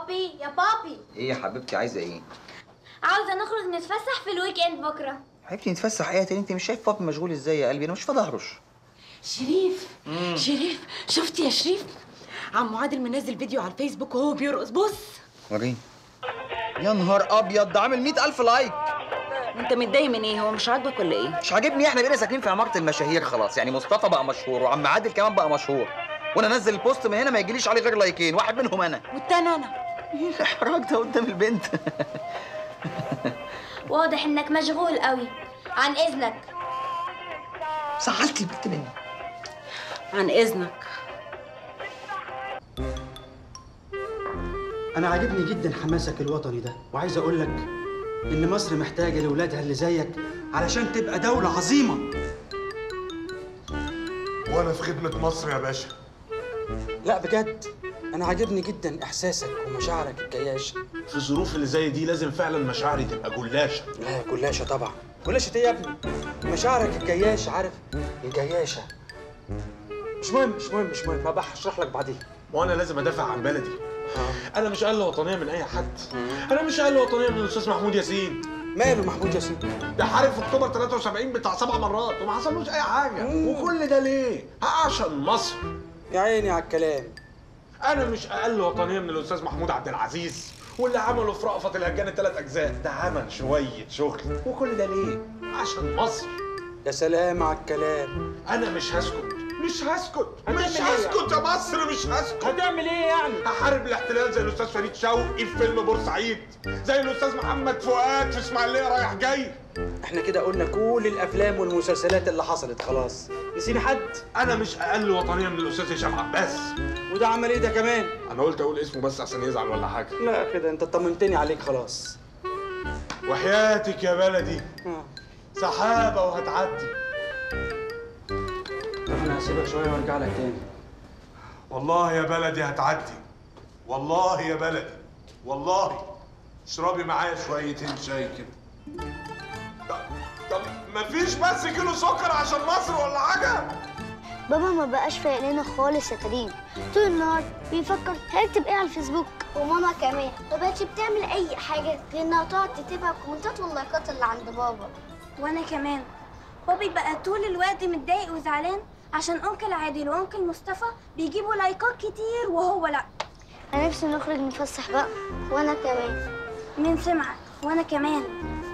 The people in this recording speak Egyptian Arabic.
بابي يا بابي ايه يا حبيبتي عايزه ايه عاوزه نخرج نتفسح في الويك اند بكره حبيبتي نتفسح ايه تاني انت مش شايف بابي مشغول ازاي يا قلبي انا مش فاضي اهرش شريف شريف شفت يا شريف عم عادل منزل فيديو على الفيسبوك وهو بيرقص بص وريني يا نهار ابيض ده عامل 100000 لايك انت متضايق من ايه هو مش عاجبك ولا ايه مش عاجبني احنا بقينا ساكنين في عماره المشاهير خلاص يعني مصطفى بقى مشهور وعم عادل كمان بقى مشهور وانا انزل البوست من هنا ما يجيليش عليه غير لايكين واحد منهم انا والتاني انا ايه الاحراج ده قدام البنت واضح انك مشغول قوي عن اذنك زعلت البنت مني عن اذنك أنا عاجبني جدا حماسك الوطني ده وعايز أقول لك إن مصر محتاجة لأولادها اللي زيك علشان تبقى دولة عظيمة وانا في خدمة مصر يا باشا لا بجد أنا عاجبني جدا إحساسك ومشاعرك الجياشة في الظروف اللي زي دي لازم فعلا مشاعري تبقى جلاشة لا جلاشة طبعا جلاشة إيه يا ابني؟ مشاعرك الجياشة عارف؟ الجياشة مش مهم مش مهم مش مهم هبقى هشرح لك بعدين وانا لازم ادافع عن بلدي انا مش اقل وطنيه من اي حد انا مش اقل وطنيه من الاستاذ محمود ياسين ماله محمود ياسين؟ ده حارب في اكتوبر 73 بتاع سبع مرات وما حصلوش اي حاجه وكل ده ليه عشان مصر يا عيني على الكلام انا مش اقل وطنيه من الاستاذ محمود عبد العزيز واللي عمله في رأفت الهجان الثلاث اجزاء ده عمل شويه شغل وكل ده ليه عشان مصر يا سلام على الكلام انا مش هسكت مش هسكت هتعمل مش إيه هسكت يا مصر مش هسكت هتعمل إيه يعني؟ هحارب الاحتلال زي الاستاذ فريد شوقي في فيلم بورسعيد زي الاستاذ محمد فؤاد في اسماعيليه رايح جاي احنا كده قلنا كل الافلام والمسلسلات اللي حصلت خلاص نسينا حد انا مش اقل وطنيه من الاستاذ هشام عباس وده عمل ايه ده كمان انا قلت اقول اسمه بس عشان يزعل ولا حاجه لا كده انت طمنتني عليك خلاص وحياتك يا بلدي آه. سحابه وهتعدي طب انا هسيبك شويه وارجع لك تاني والله يا بلدي هتعدي والله يا بلدي والله اشربي معايا شويتين شاي كده طب- طب مفيش بس كيلو سكر عشان مصر ولا حاجه بابا ما بقاش فايق لنا خالص يا كريم طول النهار بيفكر هيكتب ايه على الفيسبوك وماما كمان ما بقتش بتعمل اي حاجه غير انها تقعد تتابع الكومنتات واللايكات اللي عند بابا وانا كمان بابي بقى طول الوقت متضايق وزعلان عشان انكل عادل وانكل مصطفى بيجيبوا لايكات كتير وهو لا انا نفسي نخرج نفسح بقى وانا كمان من سمعك وانا كمان